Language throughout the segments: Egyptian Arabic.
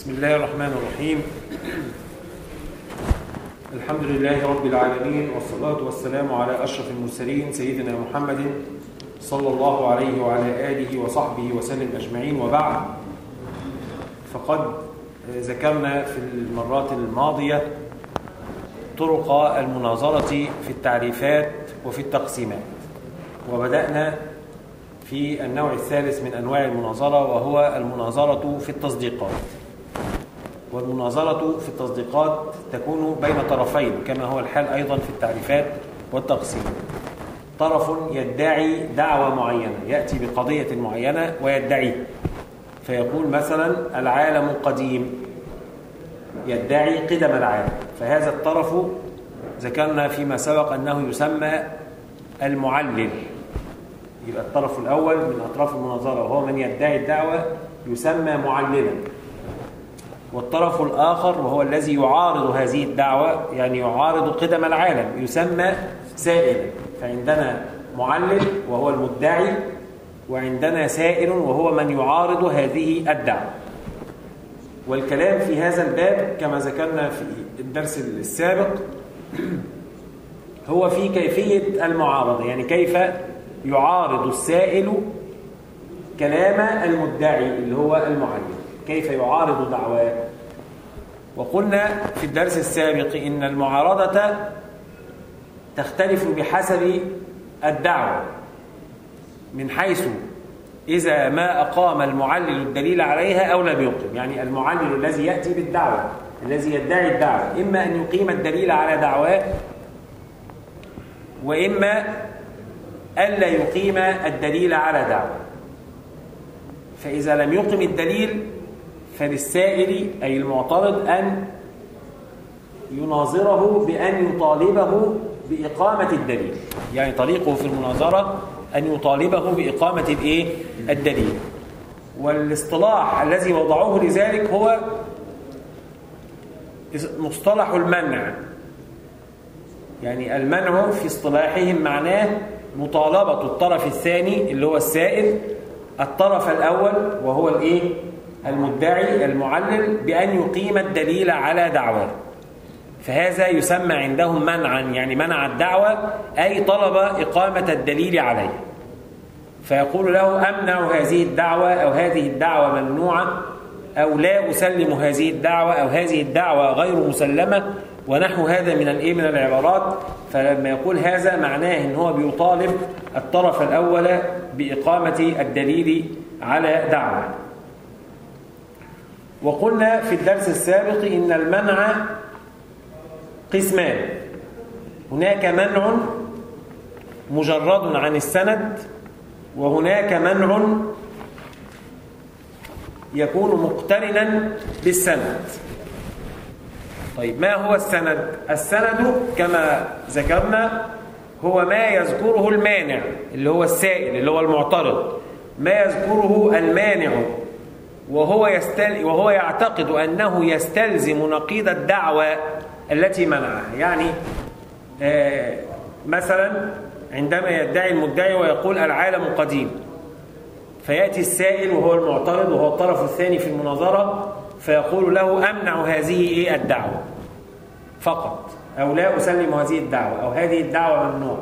بسم الله الرحمن الرحيم الحمد لله رب العالمين والصلاة والسلام على أشرف المرسلين سيدنا محمد صلى الله عليه وعلى آله وصحبه وسلم أجمعين وبعد فقد ذكرنا في المرات الماضية طرق المناظرة في التعريفات وفي التقسيمات وبدأنا في النوع الثالث من أنواع المناظرة وهو المناظرة في التصديقات والمناظرة في التصديقات تكون بين طرفين كما هو الحال أيضا في التعريفات والتقسيم طرف يدعي دعوة معينة يأتي بقضية معينة ويدعيه فيقول مثلا العالم قديم يدعي قدم العالم فهذا الطرف ذكرنا فيما سبق أنه يسمى المعلل يبقى الطرف الأول من أطراف المناظرة وهو من يدعي الدعوة يسمى معللا والطرف الآخر وهو الذي يعارض هذه الدعوة يعني يعارض قدم العالم يسمى سائلا فعندنا معلل وهو المدعي وعندنا سائل وهو من يعارض هذه الدعوة والكلام في هذا الباب كما ذكرنا في الدرس السابق هو في كيفية المعارضة يعني كيف يعارض السائل كلام المدعي اللي هو المعلم كيف يعارض دعواه وقلنا في الدرس السابق إن المعارضة تختلف بحسب الدعوة من حيث إذا ما أقام المعلل الدليل عليها أو لم يقم يعني المعلل الذي يأتي بالدعوة الذي يدعي الدعوة إما أن يقيم الدليل على دعواه وإما ألا يقيم الدليل على دعوة فإذا لم يقم الدليل فللسائل أي المعترض أن يناظره بأن يطالبه بإقامة الدليل يعني طريقه في المناظرة أن يطالبه بإقامة الإيه؟ الدليل والاصطلاح الذي وضعوه لذلك هو مصطلح المنع يعني المنع في اصطلاحهم معناه مطالبة الطرف الثاني اللي هو السائل الطرف الأول وهو الإيه؟ المدعي المعلل بأن يقيم الدليل على دعواه فهذا يسمى عندهم منعا يعني منع الدعوة أي طلب إقامة الدليل عليه فيقول له أمنع هذه الدعوة أو هذه الدعوة ممنوعة أو لا أسلم هذه الدعوة أو هذه الدعوة غير مسلمة ونحو هذا من الايه من العبارات فلما يقول هذا معناه ان هو بيطالب الطرف الاول باقامه الدليل على دعوه وقلنا في الدرس السابق ان المنع قسمان هناك منع مجرد عن السند وهناك منع يكون مقترنا بالسند طيب ما هو السند السند كما ذكرنا هو ما يذكره المانع اللي هو السائل اللي هو المعترض ما يذكره المانع وهو يستل وهو يعتقد انه يستلزم نقيض الدعوه التي منعها يعني آه مثلا عندما يدعي المدعي ويقول العالم قديم فياتي السائل وهو المعترض وهو الطرف الثاني في المناظره فيقول له أمنع هذه إيه الدعوة فقط أو لا أسلم هذه الدعوة أو هذه الدعوة ممنوعة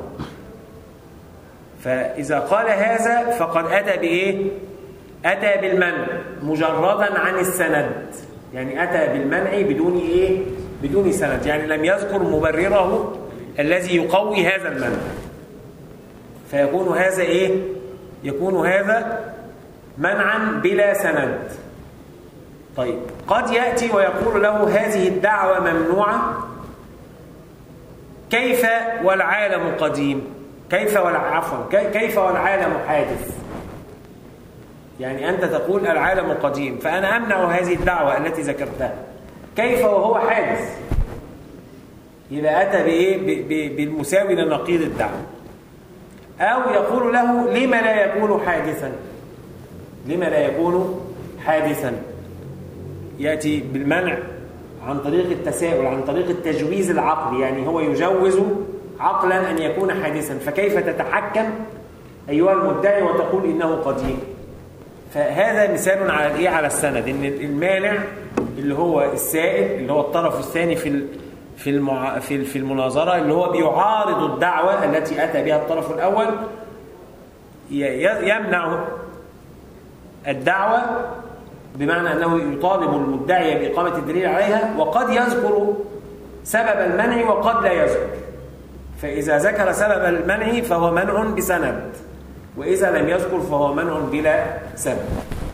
فإذا قال هذا فقد أتى بإيه أتى بالمنع مجردا عن السند يعني أتى بالمنع بدون إيه بدون سند يعني لم يذكر مبرره الذي يقوي هذا المنع فيكون هذا إيه يكون هذا منعا بلا سند طيب قد يأتي ويقول له هذه الدعوة ممنوعة كيف والعالم قديم كيف عفوا كيف والعالم حادث يعني أنت تقول العالم قديم فأنا أمنع هذه الدعوة التي ذكرتها كيف وهو حادث إذا أتى بإيه بالمساوي لنقيض الدعوة أو يقول له لما لا يكون حادثا لما لا يكون حادثا يأتي بالمنع عن طريق التساؤل عن طريق التجويز العقلي يعني هو يجوز عقلا أن يكون حادثا فكيف تتحكم أيها المدعي وتقول إنه قديم فهذا مثال على الإيه على السند إن المانع اللي هو السائل اللي هو الطرف الثاني في في المع... في في المناظره اللي هو بيعارض الدعوه التي اتى بها الطرف الاول يمنع الدعوه بمعنى انه يطالب المدعي باقامه الدليل عليها وقد يذكر سبب المنع وقد لا يذكر فاذا ذكر سبب المنع فهو منع بسند واذا لم يذكر فهو منع بلا سبب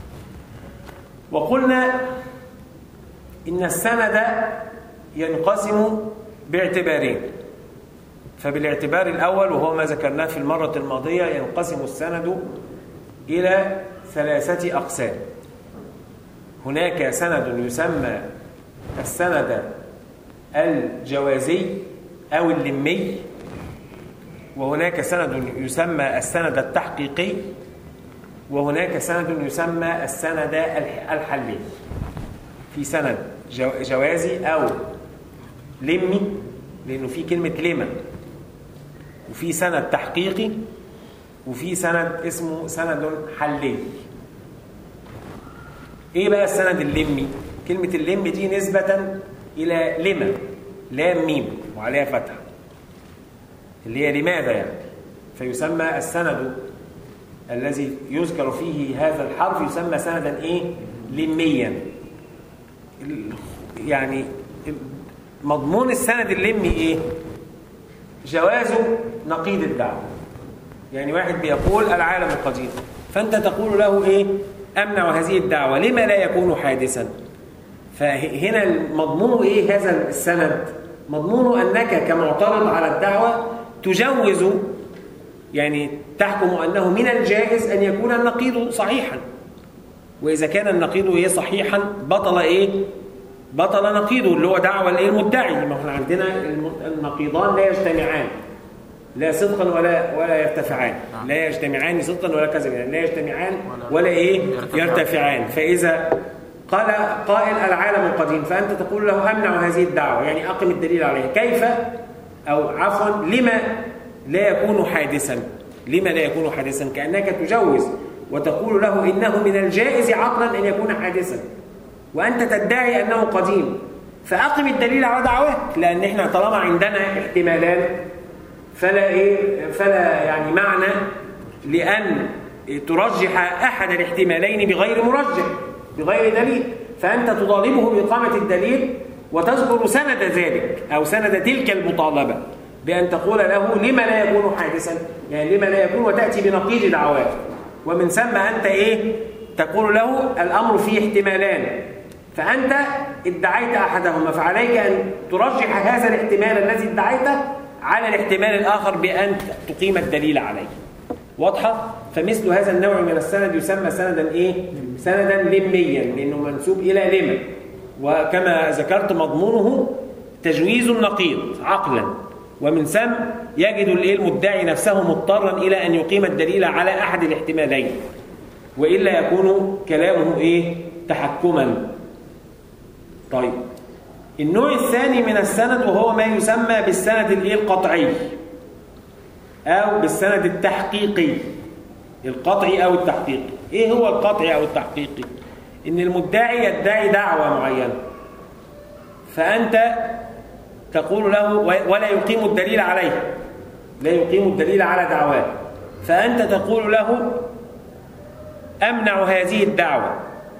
وقلنا ان السند ينقسم باعتبارين فبالاعتبار الأول وهو ما ذكرناه في المرة الماضية ينقسم السند إلى ثلاثة أقسام هناك سند يسمى السند الجوازي أو اللمي وهناك سند يسمى السند التحقيقي وهناك سند يسمى السند الحلي في سند جوازي أو لمي لأنه في كلمة لما وفي سند تحقيقي وفي سند اسمه سند حلي ايه بقى السند اللمي كلمة اللم دي نسبة إلى لما لام ميم وعليها فتحة اللي هي لماذا يعني فيسمى السند الذي يذكر فيه هذا الحرف يسمى سندا ايه لميا يعني مضمون السند اللمي ايه جواز نقيض الدعوه يعني واحد بيقول العالم القديم فانت تقول له ايه امنع هذه الدعوه لما لا يكون حادثا فهنا مضمونه ايه هذا السند مضمونه انك كمعترض على الدعوه تجوز يعني تحكم انه من الجائز ان يكون النقيض صحيحا واذا كان النقيض ايه صحيحا بطل ايه بطل نقيضه اللي هو دعوة الايه المدعي ما احنا عندنا النقيضان لا يجتمعان لا صدقا ولا ولا يرتفعان نعم. لا يجتمعان صدقا ولا كذبا يعني لا يجتمعان ولا ايه يرتفعان فاذا قال قائل العالم القديم فانت تقول له امنع هذه الدعوه يعني اقم الدليل عليها كيف او عفوا لما لا يكون حادثا لما لا يكون حادثا كانك تجوز وتقول له انه من الجائز عقلا ان يكون حادثا وأنت تدعي أنه قديم فأقم الدليل على دعواك لأن إحنا طالما عندنا احتمالات فلا إيه فلا يعني معنى لأن ترجح أحد الاحتمالين بغير مرجح بغير دليل فأنت تطالبه بإقامة الدليل وتذكر سند ذلك أو سند تلك المطالبة بأن تقول له لما لا يكون حادثا يعني لما لا يكون وتأتي بنقيض دعواك ومن ثم أنت إيه تقول له الأمر فيه احتمالان فأنت ادعيت أحدهما فعليك أن ترجح هذا الاحتمال الذي ادعيته على الاحتمال الآخر بأن تقيم الدليل عليه واضحة؟ فمثل هذا النوع من السند يسمى سندا إيه؟ سندا لميا لأنه منسوب إلى لم وكما ذكرت مضمونه تجويز النقيض عقلا ومن ثم يجد المدعي نفسه مضطرا إلى أن يقيم الدليل على أحد الاحتمالين وإلا يكون كلامه إيه؟ تحكما طيب النوع الثاني من السند وهو ما يسمى بالسند الايه القطعي او بالسند التحقيقي القطعي او التحقيقي ايه هو القطعي او التحقيقي ان المدعي يدعي دعوه معينه فانت تقول له ولا يقيم الدليل عليه لا يقيم الدليل على دعواه فانت تقول له امنع هذه الدعوه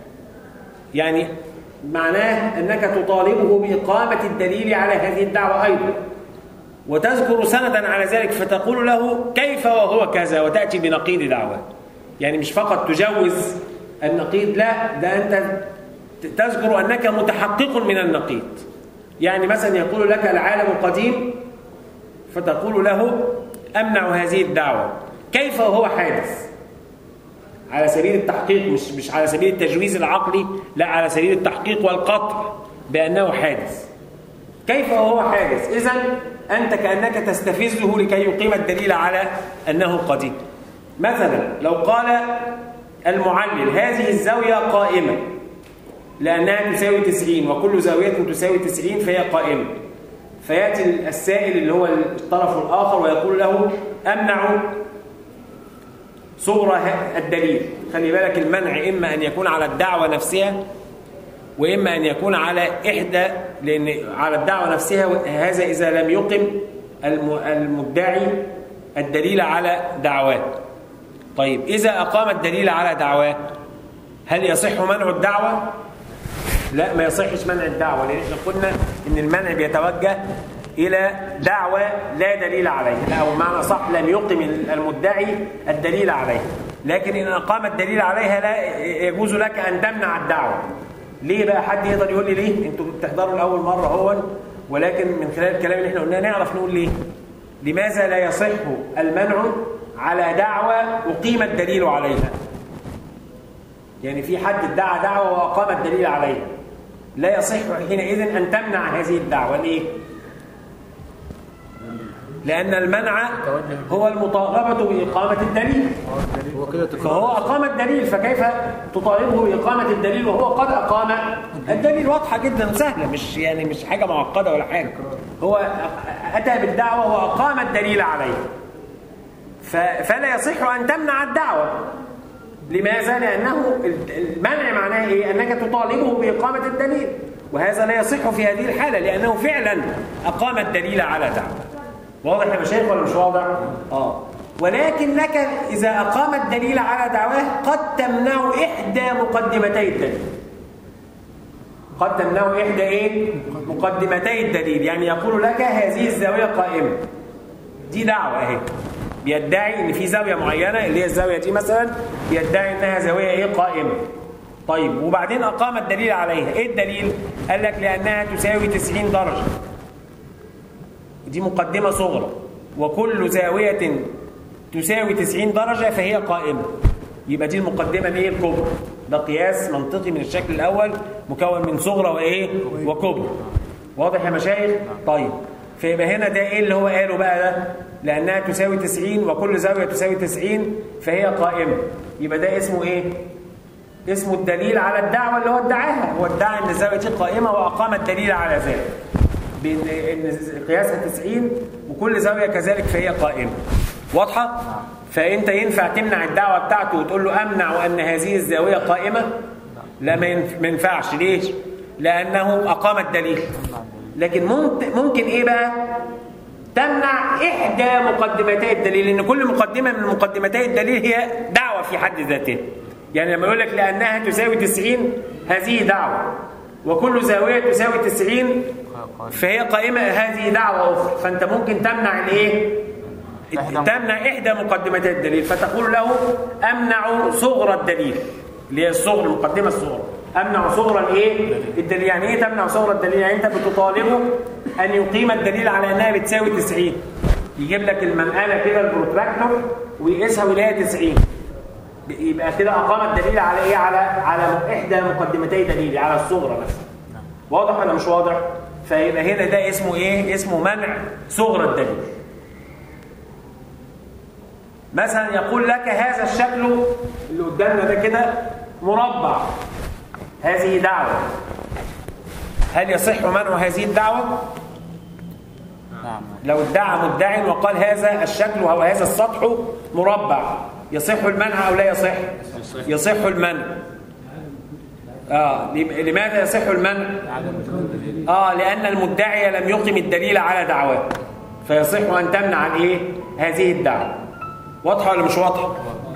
يعني معناه أنك تطالبه بإقامة الدليل على هذه الدعوة أيضا وتذكر سندا على ذلك فتقول له كيف وهو كذا وتأتي بنقيض دعوة يعني مش فقط تجوز النقيض لا ده أنت تذكر أنك متحقق من النقيض يعني مثلا يقول لك العالم قديم فتقول له أمنع هذه الدعوة كيف وهو حادث على سبيل التحقيق مش مش على سبيل التجويز العقلي لا على سبيل التحقيق والقطع بأنه حادث كيف وهو حادث إذا أنت كأنك تستفزه لكي يقيم الدليل على أنه قديم مثلا لو قال المعلل هذه الزاوية قائمة لأنها تساوي 90 وكل زاوية تساوي 90 فهي قائمة فيأتي السائل اللي هو الطرف الآخر ويقول له أمنع صورة الدليل خلي بالك المنع إما أن يكون على الدعوة نفسها وإما أن يكون على إحدى لأن على الدعوة نفسها هذا إذا لم يقم المدعي الدليل على دعواه طيب إذا أقام الدليل على دعواه هل يصح منع الدعوة؟ لا ما يصحش منع الدعوة لأن احنا قلنا إن المنع بيتوجه إلى دعوة لا دليل عليها لا أو معنى صح لم يقم المدعي الدليل عليها لكن إن أقام الدليل عليها لا يجوز لك أن تمنع الدعوة ليه بقى حد يقدر يقول لي ليه انتوا بتحضروا لأول مرة هو ولكن من خلال الكلام اللي احنا قلناه نعرف نقول ليه لماذا لا يصح المنع على دعوة أقيم الدليل عليها يعني في حد ادعى دعوة وأقام الدليل عليها لا يصح حينئذ أن تمنع هذه الدعوة ليه؟ لأن المنع هو المطالبة بإقامة الدليل فهو أقام الدليل فكيف تطالبه بإقامة الدليل وهو قد أقام الدليل واضحة جدا سهلة مش يعني مش حاجة معقدة ولا حاجة هو أتى بالدعوة وأقام الدليل عليه فلا يصح أن تمنع الدعوة لماذا؟ لأنه المنع معناه إيه؟ أنك تطالبه بإقامة الدليل وهذا لا يصح في هذه الحالة لأنه فعلا أقام الدليل على دعوة واضح يا مشايخ ولا مش واضح؟ آه ولكنك إذا أقام الدليل على دعواه قد تمنع إحدى مقدمتي الدليل قد تمنع إحدى إيه؟ مقدمتي الدليل يعني يقول لك هذه الزاوية قائمة دي دعوة أهي بيدعي ان في زاويه معينه اللي هي الزاويه دي مثلا بيدعي انها زاويه ايه قائمه طيب وبعدين اقام الدليل عليها ايه الدليل قال لك لانها تساوي 90 درجه دي مقدمه صغرى وكل زاويه تساوي 90 درجه فهي قائمه يبقى دي المقدمه الايه الكبرى ده قياس منطقي من الشكل الاول مكون من صغرى وايه وكبرى واضح يا مشايخ طيب فيبقى هنا ده ايه اللي هو قاله بقى ده لانها تساوي 90 وكل زاويه تساوي 90 فهي قائمه يبقى ده اسمه ايه اسمه الدليل على الدعوه اللي هو ادعاها هو ادعى ان الزاويه دي قائمه واقام الدليل على ذلك بان ان قياسها 90 وكل زاويه كذلك فهي قائمه واضحه فانت ينفع تمنع الدعوه بتاعته وتقول له امنع ان هذه الزاويه قائمه لا ما ينفعش ليش لانه اقام الدليل لكن ممكن ايه بقى تمنع إحدى مقدمتي الدليل لأن كل مقدمة من مقدمتي الدليل هي دعوة في حد ذاتها يعني لما يقول لك لأنها تساوي 90 هذه دعوة وكل زاوية تساوي 90 فهي قائمة هذه دعوة أخرى فأنت ممكن تمنع الإيه؟ تمنع إحدى مقدمتي الدليل فتقول له أمنع صغر الدليل اللي هي الصغر المقدمة الصغرى امنع صغر الايه الدليل يعني ايه تمنع صغر الدليل يعني انت بتطالبه ان يقيم الدليل على انها بتساوي 90 يجيب لك المنقله كده البروتراكتور ويقيسها ويلاقي 90 يبقى كده اقام الدليل على ايه على على احدى مقدمتي دليل على الصغرى بس واضح ولا مش واضح فيبقى هنا ده اسمه ايه اسمه منع صغر الدليل مثلا يقول لك هذا الشكل اللي قدامنا ده كده مربع هذه دعوة هل يصح منع هذه الدعوة؟ نعم لو ادعى مدع وقال هذا الشكل أو هذا السطح مربع يصح المنع أو لا يصح؟ يصح المنع آه لماذا يصح المنع؟ آه لأن المدعي لم يقم الدليل على دعواه فيصح أن تمنع الايه؟ هذه الدعوة واضحة ولا مش واضحة؟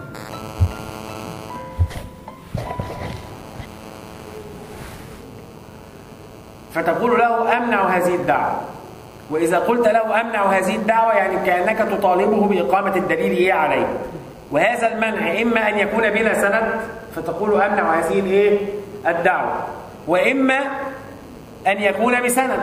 فتقول له أمنع هذه الدعوة وإذا قلت له أمنع هذه الدعوة يعني كأنك تطالبه بإقامة الدليل إيه عليه وهذا المنع إما أن يكون بلا سند فتقول أمنع هذه الإيه الدعوة وإما أن يكون بسند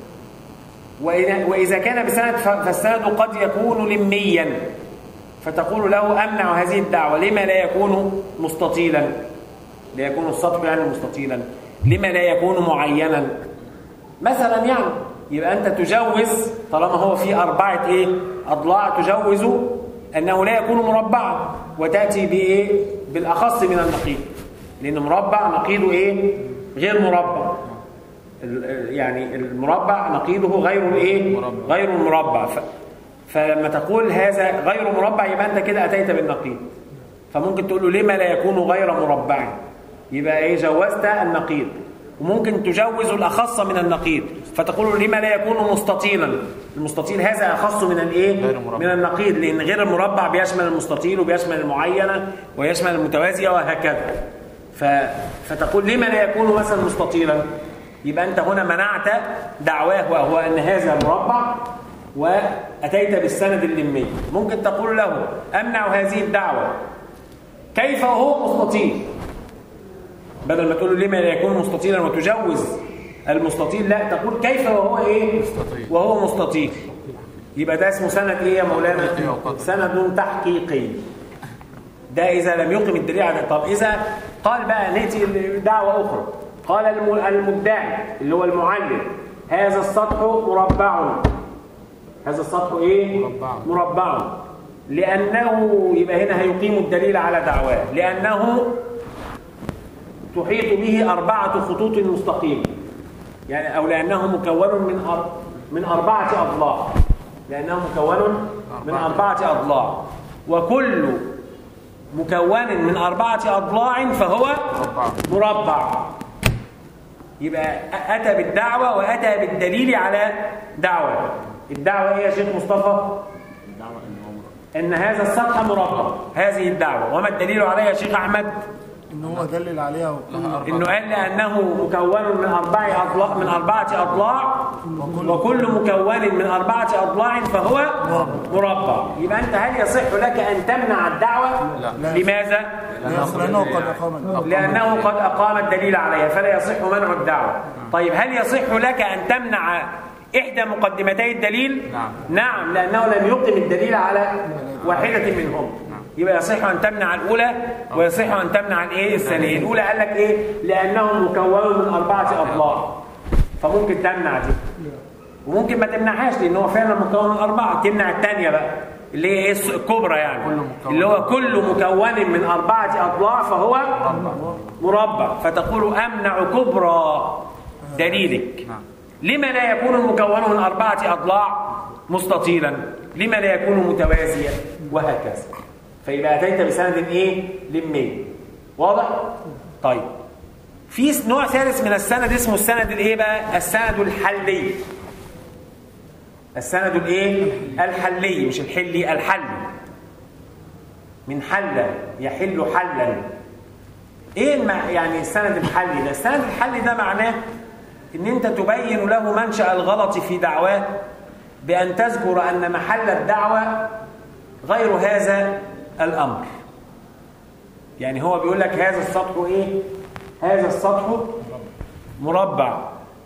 وإذا كان بسند فالسند قد يكون لميا فتقول له أمنع هذه الدعوة لما لا يكون مستطيلا لا يكون السطح يعني مستطيلا لما لا يكون معينا مثلا يعني يبقى أنت تجوز طالما هو في أربعة إيه أضلاع تجوز أنه لا يكون مربعا وتأتي بإيه بالأخص من النقيض لأن مربع نقيضه إيه غير مربع يعني المربع نقيضه غير الايه غير المربع ف... فلما تقول هذا غير مربع يبقى انت كده اتيت بالنقيض فممكن تقول له لما لا يكون غير مربع يبقى ايه جوزت النقيض وممكن تجوز الأخص من النقيض فتقول لما لا يكون مستطيلا المستطيل هذا أخص من الإيه؟ من النقيض لأن غير المربع بيشمل المستطيل وبيشمل المعينة ويشمل المتوازية وهكذا ف... فتقول لما لا يكون مثلا مستطيلا يبقى أنت هنا منعت دعواه وهو أن هذا مربع وأتيت بالسند اللمي ممكن تقول له أمنع هذه الدعوة كيف هو مستطيل بدل ما تقول له لما لا يكون مستطيلا وتجوز المستطيل لا تقول كيف وهو ايه مستطيل. وهو مستطيل يبقى ده اسمه سند ايه يا مولانا سند تحقيقي ده اذا لم يقم الدليل على طب اذا قال بقى ناتي دعوه اخرى قال المدعي اللي هو المعلم هذا السطح مربع هذا السطح ايه مربع مربع لانه يبقى هنا هيقيم الدليل على دعواه لانه تحيط به أربعة خطوط مستقيمة يعني أو لأنه مكون من أر... من أربعة أضلاع لأنه مكون من أربعة أضلاع وكل مكون من أربعة أضلاع فهو مربع يبقى أتى بالدعوة وأتى بالدليل على دعوة الدعوة إيه يا شيخ مصطفى؟ الدعوة إن هذا السطح مربع هذه الدعوة وما الدليل عليها يا شيخ أحمد؟ ان هو دلل عليها انه قال لانه مكون من اربع اضلاع من اربعه اضلاع وكل مكون من اربعه اضلاع فهو مربع يبقى انت هل يصح لك ان تمنع الدعوه لا. لماذا لانه قد اقام لانه قد اقام الدليل عليها فلا يصح منع الدعوه طيب هل يصح لك ان تمنع إحدى مقدمتي الدليل نعم. نعم لأنه لم يقم الدليل على واحدة منهم يبقى يصح أن تمنع الأولى ويصح أن تمنع الإيه الثانية الأولى قال لك إيه لأنه مكون من أربعة أضلاع فممكن تمنع دي وممكن ما تمنعهاش لأن هو فعلا مكون من أربعة تمنع الثانية بقى اللي هي إيه الكبرى يعني اللي هو كل مكون من أربعة أضلاع فهو مربع فتقول أمنع كبرى دليلك لما لا يكون المكون من أربعة أضلاع مستطيلا لما لا يكون متوازيا وهكذا فيبقى أتيت بسند إيه لمي واضح؟ طيب في نوع ثالث من السند اسمه السند الايه بقى السند الحلي السند الايه الحلي مش الحلي الحلي من حل يحل حلا ايه الم... يعني السند الحلي ده السند الحلي ده معناه ان انت تبين له منشأ الغلط في دعواه بأن تذكر أن محل الدعوة غير هذا الأمر يعني هو بيقول لك هذا السطح إيه؟ هذا السطح مربع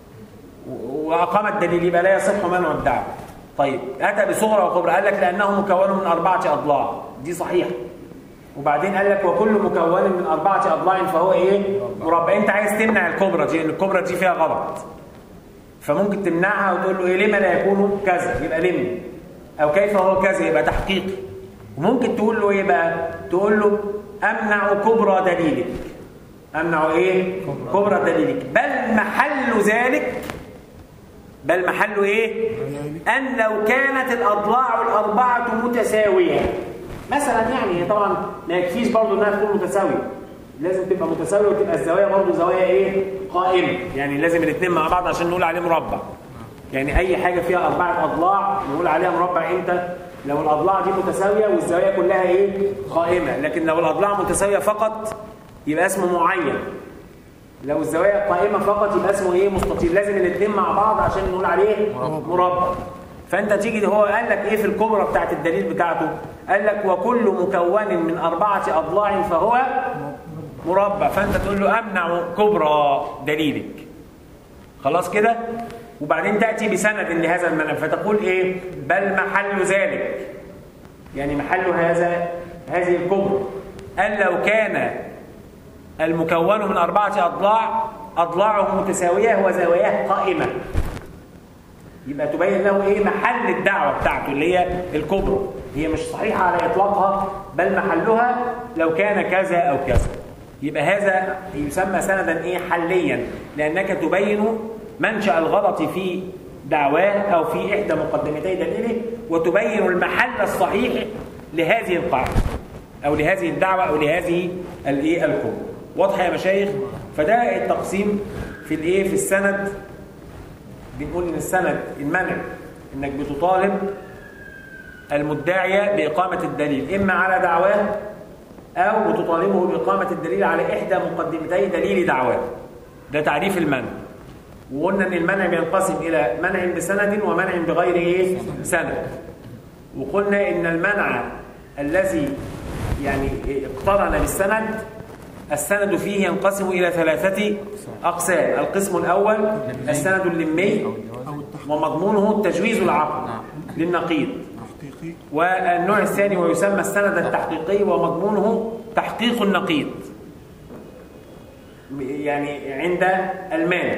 وأقام الدليل يبقى لا يصح منع الدعوة طيب أتى بصغرى وكبرى قال لك لأنه مكون من أربعة أضلاع دي صحيحة وبعدين قال لك وكل مكون من أربعة أضلاع فهو إيه؟ مربع أنت عايز تمنع الكبرى دي لأن الكبرى دي فيها غلط فممكن تمنعها وتقول له إيه لما لا يكون كذا يبقى لم أو كيف هو كذا يبقى تحقيقي وممكن تقول له إيه بقى؟ تقول له أمنع كبرى دليلك أمنع إيه؟ كبرى دليلك بل محل ذلك بل محل إيه؟ أن لو كانت الأضلاع الأربعة متساوية مثلا يعني طبعا ما يكفيش برضه انها تكون متساويه لازم تبقى متساويه وتبقى الزوايا برضه زوايا ايه قائمه يعني لازم الاثنين مع بعض عشان نقول عليه مربع يعني اي حاجه فيها اربعه اضلاع نقول عليها مربع امتى لو الاضلاع دي متساويه والزوايا كلها ايه قائمه لكن لو الاضلاع متساويه فقط يبقى اسمه معين لو الزوايا قائمه فقط يبقى اسمه ايه مستطيل لازم الاثنين مع بعض عشان نقول عليه مربع فانت تيجي هو قال لك ايه في الكبرى بتاعت الدليل بتاعته قال لك وكل مكون من أربعة أضلاع فهو مربع فأنت تقول له أمنع كبرى دليلك خلاص كده وبعدين تأتي بسند لهذا المنع فتقول إيه بل محل ذلك يعني محل هذا هذه الكبرى قال لو كان المكون من أربعة أضلاع أضلاعه متساوية وزواياه قائمة يبقى تبين له ايه محل الدعوه بتاعته اللي هي الكبرى هي مش صحيحه على اطلاقها بل محلها لو كان كذا او كذا يبقى هذا يسمى سندا ايه حليا لانك تبين منشا الغلط في دعواه او في احدى مقدمتي دليله وتبين المحل الصحيح لهذه القاعده او لهذه الدعوه او لهذه الايه الكبرى واضحه يا مشايخ فده التقسيم في الايه في السند بنقول ان السند المنع انك بتطالب المدعي بإقامة الدليل إما على دعواه أو بتطالبه بإقامة الدليل على إحدى مقدمتي دليل دعواه ده تعريف المنع وقلنا ان المنع بينقسم الى منع بسند ومنع بغير ايه سند وقلنا ان المنع الذي يعني اقترن بالسند السند فيه ينقسم الى ثلاثه اقسام القسم الاول السند اللمي ومضمونه التجويز العقل للنقيض تحقيقي والنوع الثاني ويسمى السند التحقيقي ومضمونه تحقيق النقيض يعني عند المانع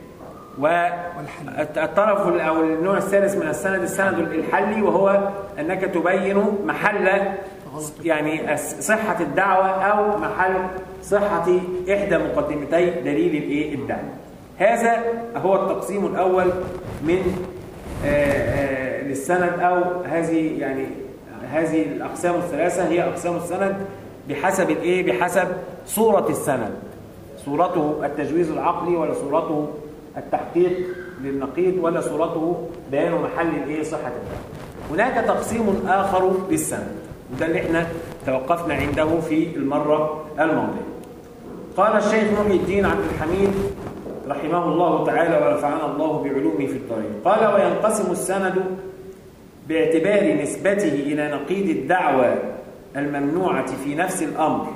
والطرف او النوع الثالث من السند السند الحلي وهو انك تبين محل يعني صحة الدعوة او محل صحة احدى مقدمتي دليل الايه الدعوة هذا هو التقسيم الاول من آه، آه، للسند او هذه يعني هذه الاقسام الثلاثة هي اقسام السند بحسب الايه بحسب صورة السند صورته التجويز العقلي ولا صورته التحقيق للنقيض ولا صورته بيان محل الايه صحه الدعوه هناك تقسيم اخر للسند وده اللي احنا توقفنا عنده في المره الماضيه قال الشيخ محي الدين عبد الحميد رحمه الله تعالى ونفعنا الله بعلومه في الطريق قال وينقسم السند باعتبار نسبته إلى نقيض الدعوة الممنوعة في نفس الأمر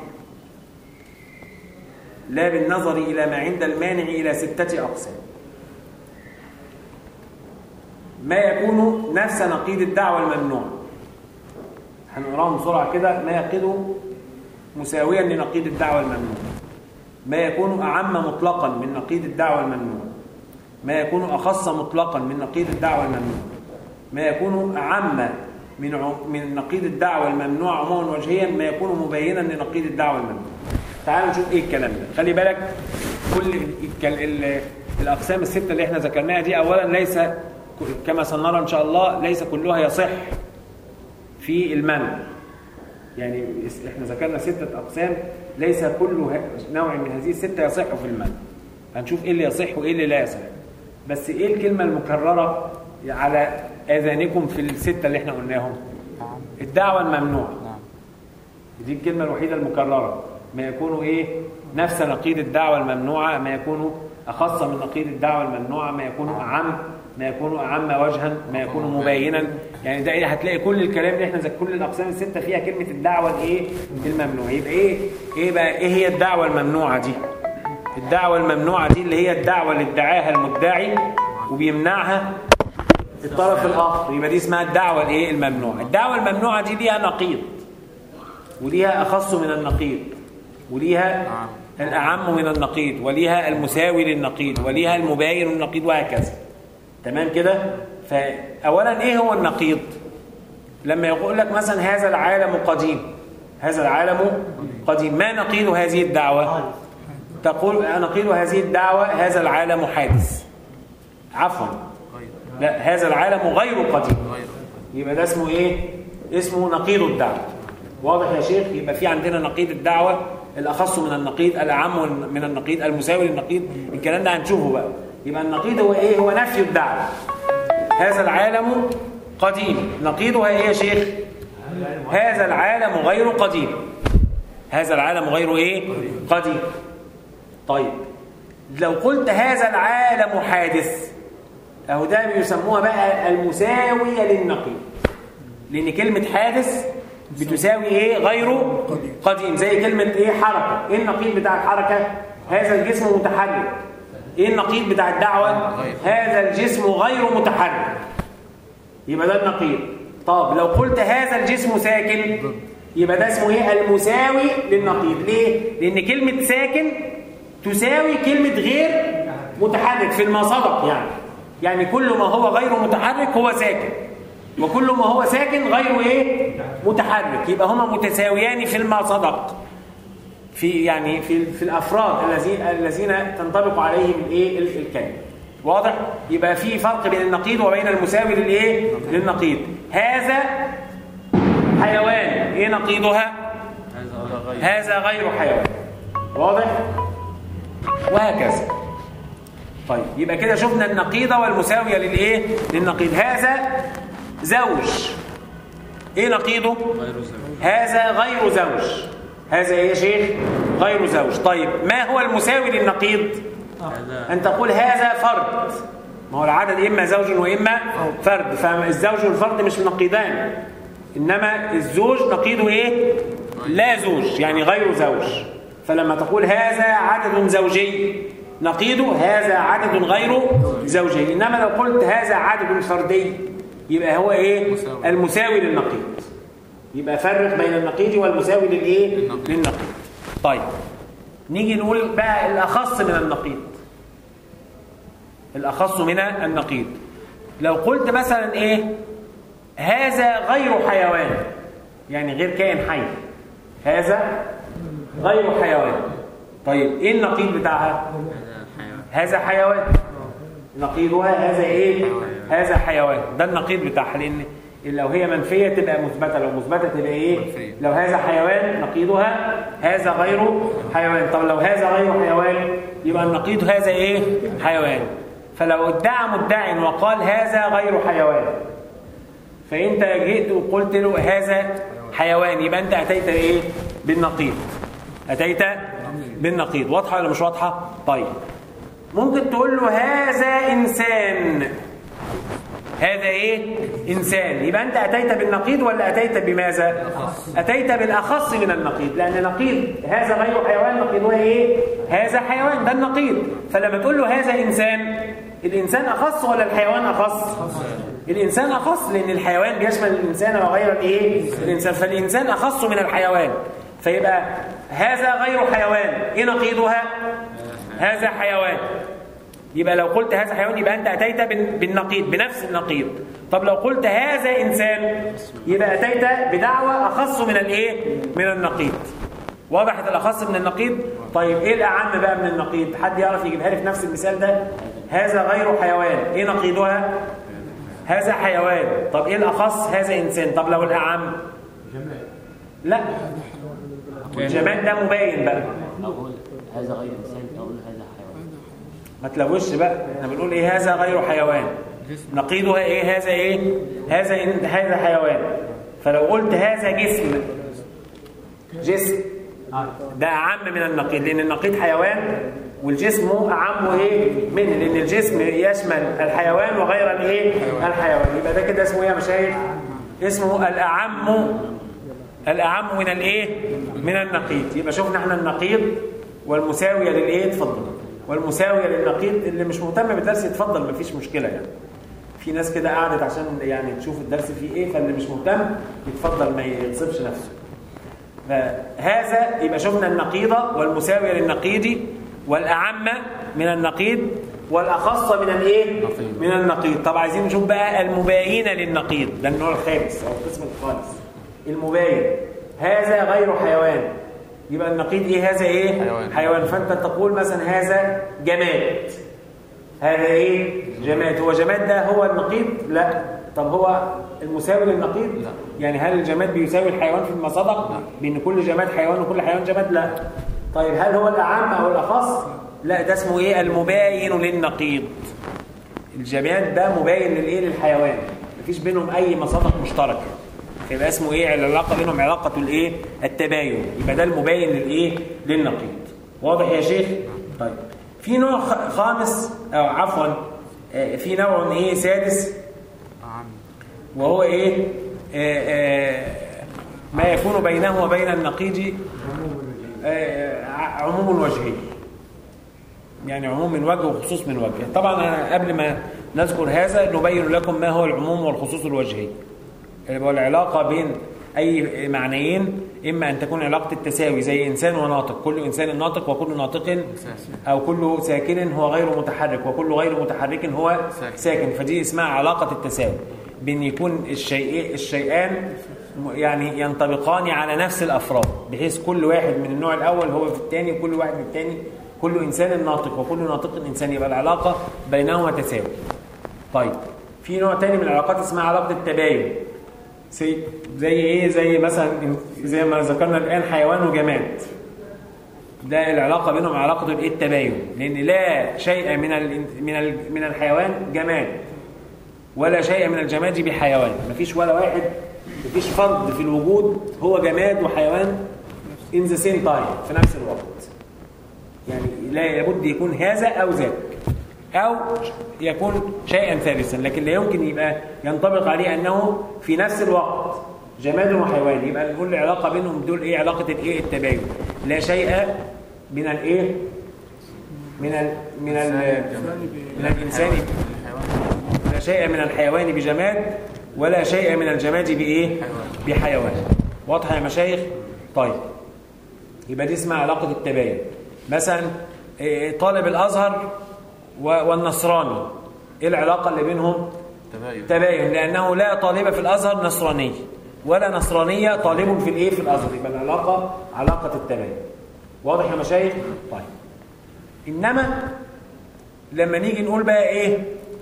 لا بالنظر إلى ما عند المانع إلى ستة أقسام ما يكون نفس نقيض الدعوة الممنوعة هنقراهم بسرعة كده ما يقض مساويا لنقيض الدعوة الممنوعة ما يكون أعم مطلقا من نقيض الدعوة الممنوعة ما يكون أخص مطلقا من نقيض الدعوة الممنوعة ما يكون أعم من عم- من نقيض الدعوة الممنوع عموما وجهيا ما يكون مبينا لنقيض الدعوة الممنوع تعالوا نشوف ايه الكلام ده خلي بالك كل ال- ال- الاقسام السته اللي احنا ذكرناها دي اولا ليس ك- كما سنرى ان شاء الله ليس كلها يصح في المنع يعني اس- احنا ذكرنا سته اقسام ليس كل ه- نوع من هذه السته يصح في المنع هنشوف ايه اللي يصح وايه اللي لا يصح بس ايه الكلمه المكرره على اذانكم في السته اللي احنا قلناهم الدعوه الممنوعه دي الكلمة الوحيدة المكررة ما يكون إيه نفس نقيض الدعوة الممنوعة ما يكون أخص من نقيض الدعوة الممنوعة ما يكون أعم ما يكون أعم وجها ما يكون مبينا يعني ده إيه هتلاقي كل الكلام اللي احنا زي كل الأقسام الستة فيها كلمة الدعوة الإيه الممنوعة يبقى إيه إيه بقى إيه هي الدعوة الممنوعة دي الدعوة الممنوعة دي اللي هي الدعوة اللي ادعاها المدعي وبيمنعها الطرف الآخر يبقى دي اسمها الدعوة الإيه الممنوعة الدعوة الممنوعة دي ليها نقيض وليها أخص من النقيض وليها الأعم من النقيض وليها المساوي للنقيض وليها المباين للنقيض وهكذا تمام كده فأولا إيه هو النقيض لما يقول لك مثلا هذا العالم قديم هذا العالم قديم ما نقيض هذه الدعوة تقول نقيض هذه الدعوة هذا العالم حادث عفوا لا هذا العالم غير قديم يبقى ده اسمه ايه اسمه نقيض الدعوة واضح يا شيخ يبقى في عندنا نقيض الدعوة الأخص من النقيض الأعم من النقيض المساوي للنقيض الكلام ده هنشوفه بقى يبقى النقيض هو ايه هو نفي الدعوة هذا العالم قديم نقيضها ايه يا شيخ هذا العالم غير قديم هذا العالم غير ايه قديم طيب لو قلت هذا العالم حادث اهو ده بيسموها بقى المساوية للنقيض لان كلمة حادث بتساوي ايه غيره قديم زي كلمة ايه حركة ايه النقيض بتاع الحركة هذا الجسم متحرك ايه النقيض بتاع الدعوة هذا الجسم غير متحرك يبقى ده النقيض طب لو قلت هذا الجسم ساكن يبقى ده اسمه ايه المساوي للنقيض ليه لان كلمة ساكن تساوي كلمة غير متحرك في المصدق يعني يعني كل ما هو غير متحرك هو ساكن وكل ما هو ساكن غير ايه متحرك يبقى هما متساويان في المصدق في يعني في في الافراد الذين الذين تنطبق عليهم الايه ال- الكلمه واضح يبقى في فرق بين النقيض وبين المساوي للايه للنقيض هذا حيوان ايه نقيضها هذا غير حيوان واضح وهكذا طيب يبقى كده شفنا النقيضة والمساوية للإيه؟ للنقيض هذا زوج إيه نقيضه؟ غير زوج هذا غير زوج هذا إيه يا شيخ؟ غير زوج طيب ما هو المساوي للنقيض؟ هذا أن تقول هذا فرد ما هو العدد إما زوج وإما فرد فالزوج والفرد مش نقيضان إنما الزوج نقيضه إيه؟ لا زوج يعني غير زوج فلما تقول هذا عدد زوجي نقيضه هذا عدد غير زوجي إنما لو قلت هذا عدد فردي يبقى هو إيه؟ مساوي. المساوي للنقيض يبقى فرق بين النقيض والمساوي للإيه؟ للنقيض. للنقيض طيب نيجي نقول بقى الأخص من النقيض الأخص من النقيض لو قلت مثلا إيه هذا غير حيوان يعني غير كائن حي هذا غير حيوان طيب إيه النقيض بتاعها هذا حيوان هذا حيوان نقيضها هذا إيه حيوان. هذا حيوان ده النقيض بتاعها لأن لو هي منفية تبقى مثبتة لو مثبتة تبقى إيه منفية. لو هذا حيوان نقيضها هذا غير حيوان طب لو هذا غير حيوان يبقى النقيض هذا ايه حيوان فلو ادعى مدع وقال هذا غير حيوان فانت جئت وقلت له هذا حيوان يبقى انت اتيت ايه بالنقيض اتيت بالنقيض واضحه ولا مش واضحه طيب ممكن تقول له هذا انسان هذا ايه انسان يبقى انت اتيت بالنقيض ولا اتيت بماذا اتيت بالاخص من النقيض لان نقيض هذا غير حيوان نقيضها ايه هذا حيوان ده النقيض فلما تقول له هذا انسان الانسان اخص ولا الحيوان اخص الانسان اخص لان الحيوان بيشمل الانسان وغير الايه الانسان فالانسان اخص من الحيوان فيبقى هذا غير حيوان ايه نقيضها هذا حيوان يبقى لو قلت هذا حيوان يبقى انت اتيت بال- بالنقيض بنفس النقيض طب لو قلت هذا انسان يبقى اتيت بدعوى اخص من الايه من النقيض وضحت الاخص من النقيض طيب ايه الاعم بقى من النقيض حد يعرف يجيبها لي في نفس المثال ده هذا غير حيوان ايه نقيضها هذا حيوان طب ايه الاخص هذا انسان طب لو الاعم لا الجماد ده مبين بقى أقول هذا غير إنسان أقول هذا حيوان ما تلوش بقى احنا بنقول ايه هذا غير حيوان نقيضها ايه هذا ايه هذا إن- هذا حيوان فلو قلت هذا جسم جسم ده اعم من النقيض لان النقيض حيوان والجسم اعم ايه منه لان الجسم يشمل الحيوان وغير الايه الحيوان يبقى ده كده اسمه ايه يا مشايخ اسمه الاعم الاعم من الايه من النقيض يبقى شفنا احنا النقيض والمساويه للايه اتفضل والمساويه للنقيض اللي مش مهتم بالدرس يتفضل مفيش مشكله يعني في ناس كده قعدت عشان يعني تشوف الدرس فيه ايه فاللي مش مهتم يتفضل ما يغصبش نفسه فهذا يبقى شفنا النقيضة والمساوية للنقيض والأعم من النقيض والأخص من الإيه؟ من النقيض طب عايزين نشوف بقى المباينة للنقيض ده النوع الخامس أو القسم الخامس المباين هذا غير حيوان يبقى النقيض إيه هذا إيه؟ حيوان. حيوان فأنت تقول مثلا هذا جماد هذا ايه جماد هو جماد ده هو النقيض لا طب هو المساوي للنقيض لا. يعني هل الجماد بيساوي الحيوان في المصادق لا. بان كل جماد حيوان وكل حيوان جماد لا طيب هل هو الاعم او الاخص لا ده اسمه ايه المباين للنقيض الجماد ده مباين للايه للحيوان مفيش بينهم اي مصادق مشتركه يبقى اسمه ايه العلاقه بينهم علاقه الايه التباين يبقى ده المباين للايه للنقيض واضح يا شيخ طيب في نوع خ- خامس او عفوا آه، في نوع ايه سادس أعم وهو ايه آه، آه، ما يكون بينه وبين النقيض آه، ع- عموم الوجهين يعني عموم من وجه وخصوص من وجه طبعا أنا قبل ما نذكر هذا نبين لكم ما هو العموم والخصوص الوجهي والعلاقة بين أي معنيين إما أن تكون علاقة التساوي زي إنسان وناطق كل إنسان ناطق وكل ناطق أو كل ساكن هو غير متحرك وكل غير متحرك هو ساكن. ساكن فدي اسمها علاقة التساوي بين يكون الشيء الشيئان م- يعني ينطبقان على نفس الأفراد بحيث كل واحد من النوع الأول هو في الثاني وكل واحد من الثاني كل إنسان ناطق وكل ناطق إنسان يبقى العلاقة بينهما تساوي طيب في نوع تاني من العلاقات اسمها علاقة التباين زي زي ايه زي مثلا زي ما ذكرنا الان حيوان وجماد ده العلاقة بينهم علاقة الايه التباين لأن لا شيء من ال من ال من الحيوان جماد ولا شيء من الجماد بحيوان مفيش ولا واحد مفيش فرد في الوجود هو جماد وحيوان in the same time في نفس الوقت يعني لا لابد يكون هذا أو ذاك أو يكون شيئا ثالثا لكن لا يمكن يبقى ينطبق عليه أنه في نفس الوقت جماد وحيوان يبقى نقول العلاقة بينهم دول إيه علاقة الإيه التباين لا شيء من الإيه من ال من ال من الإنسان لا شيء من الحيوان بجماد ولا شيء من الجماد بإيه بحيوان واضحة يا مشايخ طيب يبقى دي اسمها علاقة التباين مثلا إيه، طالب الأزهر و- والنصراني ايه العلاقة اللي بينهم تباين تباين لأنه لا طالب في الأزهر نصراني ولا نصرانية طالب في الإيه في الأزهر يبقى العلاقة علاقة التباين واضح يا مشايخ طيب إنما لما نيجي نقول بقى إيه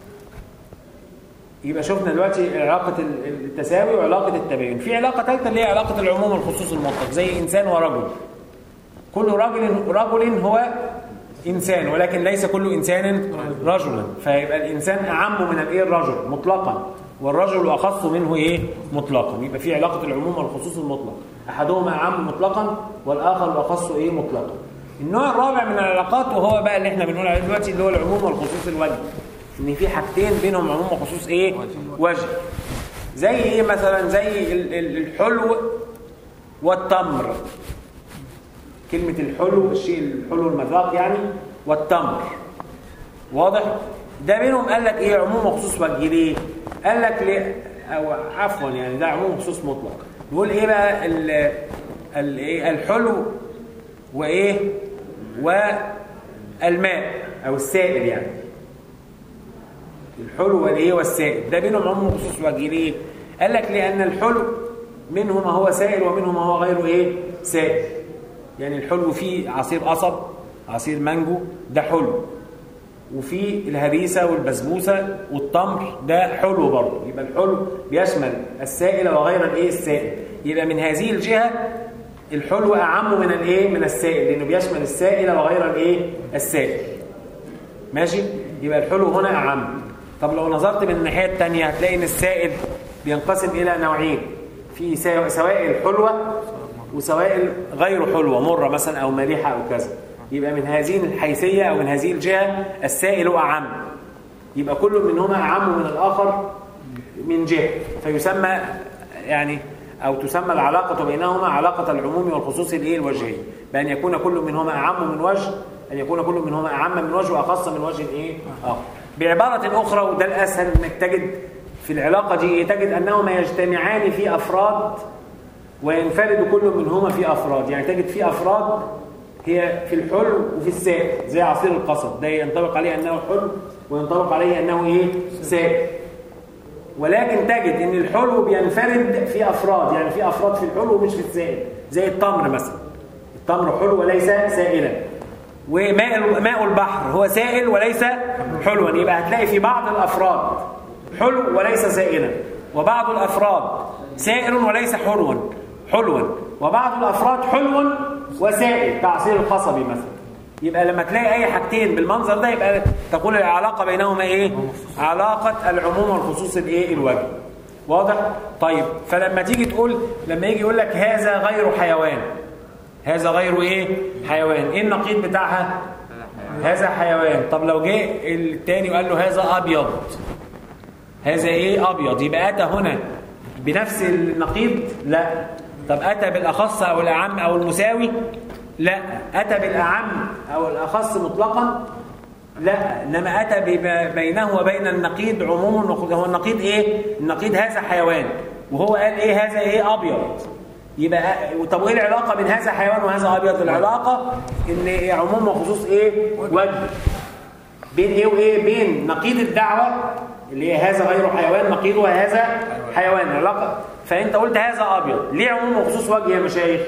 يبقى شفنا دلوقتي علاقة ال- التساوي وعلاقة التباين في علاقة ثالثة اللي هي علاقة العموم والخصوص المطلق زي إنسان ورجل كل رجل رجل هو إنسان ولكن ليس كل إنسان رجلا فيبقى الإنسان أعم من الإيه الرجل مطلقا والرجل أخص منه إيه مطلقا يبقى في علاقة العموم والخصوص المطلق أحدهما أعم مطلقا والآخر أخص إيه مطلقا النوع الرابع من العلاقات وهو بقى اللي احنا بنقول عليه دلوقتي اللي هو العموم والخصوص الوجه ان في حاجتين بينهم عموم وخصوص ايه وجه زي ايه مثلا زي ال- ال- الحلو والتمر كلمة الحلو الشيء الحلو المذاق يعني والتمر واضح ده بينهم قال لك ايه عموم وخصوص وجه ليه قال لك ليه او عفوا يعني ده عموم وخصوص مطلق نقول ايه بقى ال ال ايه الحلو وايه والماء او السائل يعني الحلو والايه والسائل ده بينهم عموم وخصوص وجه ليه قال لك لان الحلو منه ما هو سائل ومنه ما هو غير ايه سائل يعني الحلو فيه عصير قصب عصير مانجو ده حلو وفي الهريسه والبسبوسه والتمر ده حلو برضه يبقى الحلو بيشمل السائل وغير الايه السائل يبقى من هذه الجهه الحلو اعم من الايه من السائل لانه بيشمل السائل وغير الايه السائل ماشي يبقى الحلو هنا اعم طب لو نظرت من الناحيه الثانيه هتلاقي ان السائل بينقسم الى نوعين في سا- سوائل حلوه وسوائل غير حلوه مره مثلا او مالحه او كذا يبقى من هذه الحيثيه او من هذه الجهه السائل اعم يبقى كل منهما اعم من الاخر من جهه فيسمى يعني او تسمى العلاقه بينهما علاقه العموم والخصوص الايه الوجهي بان يكون كل منهما اعم من وجه ان يكون كل منهما اعم من وجه واخص من وجه ايه اخر بعباره اخرى وده الاسهل انك تجد في العلاقه دي إيه؟ تجد انهما يجتمعان في افراد وينفرد كل منهما في افراد يعني تجد في افراد هي في الحلو وفي السائل زي عصير القصب ده ينطبق عليه انه حلو وينطبق عليه انه ايه سائل ولكن تجد ان الحلو بينفرد في افراد يعني في افراد في الحلو ومش في السائل زي التمر مثلا التمر حلو وليس سائلا وماء ماء البحر هو سائل وليس حلوا يبقى هتلاقي في بعض الافراد حلو وليس سائلا وبعض الافراد سائل وليس حلوا حلوا وبعض الافراد حلو وسائل كعصير القصبي مثلا يبقى لما تلاقي اي حاجتين بالمنظر ده يبقى تقول العلاقه بينهما ايه علاقه العموم والخصوص الايه الوجه واضح طيب فلما تيجي تقول لما يجي يقول لك هذا غير حيوان هذا غير ايه حيوان ايه النقيض بتاعها هذا حيوان طب لو جه التاني وقال له هذا ابيض هذا ايه ابيض يبقى اتى هنا بنفس النقيض لا طب اتى بالاخص او الاعم او المساوي لا اتى بالاعم او الاخص مطلقا لا انما اتى بما بينه وبين النقيض عموم وخ- هو النقيض ايه النقيض هذا حيوان وهو قال ايه هذا ايه ابيض يبقى طب وايه العلاقه بين هذا حيوان وهذا ابيض العلاقه ان إيه عموم وخصوص ايه وجه بين ايه وايه بين نقيض الدعوه اللي هي هذا غير حيوان نقيضه هذا حيوان علاقه فانت قلت هذا ابيض ليه عموم وخصوص وجه يا مشايخ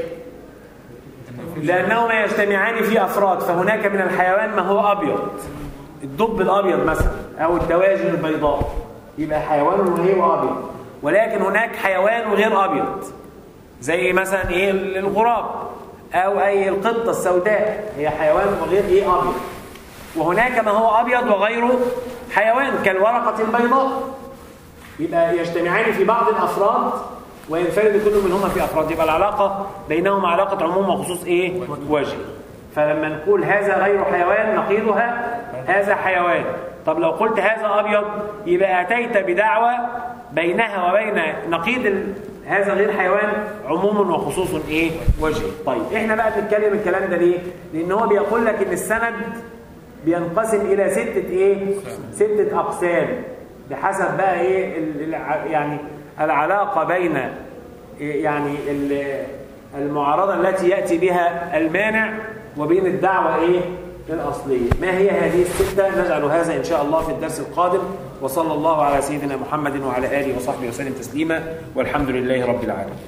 لانهما يجتمعان في افراد فهناك من الحيوان ما هو ابيض الدب الابيض مثلا او الدواجن البيضاء يبقى حيوان وهي ابيض ولكن هناك حيوان غير ابيض زي مثلا ايه الغراب أو أي القطة السوداء هي حيوان وغير إيه أبيض وهناك ما هو أبيض وغيره حيوان كالورقة البيضاء يبقى يجتمعان في بعض الأفراد وينفرد كل منهما في أفراد يبقى العلاقة بينهما علاقة عموم وخصوص إيه؟ وجه فلما نقول هذا غير حيوان نقيضها هذا حيوان طب لو قلت هذا أبيض يبقى أتيت بدعوة بينها وبين نقيض ال- هذا غير حيوان عموم وخصوص ايه وجه طيب احنا بقى بنتكلم الكلام ده ليه لان هو بيقول لك ان السند بينقسم الى ستة ايه ستة اقسام بحسب بقى ايه ال- الع- يعني العلاقة بين إيه يعني ال- المعارضة التي يأتي بها المانع وبين الدعوة ايه الأصلية ما هي هذه الستة نجعل هذا إن شاء الله في الدرس القادم وصلى الله على سيدنا محمد وعلى آله وصحبه وسلم تسليما والحمد لله رب العالمين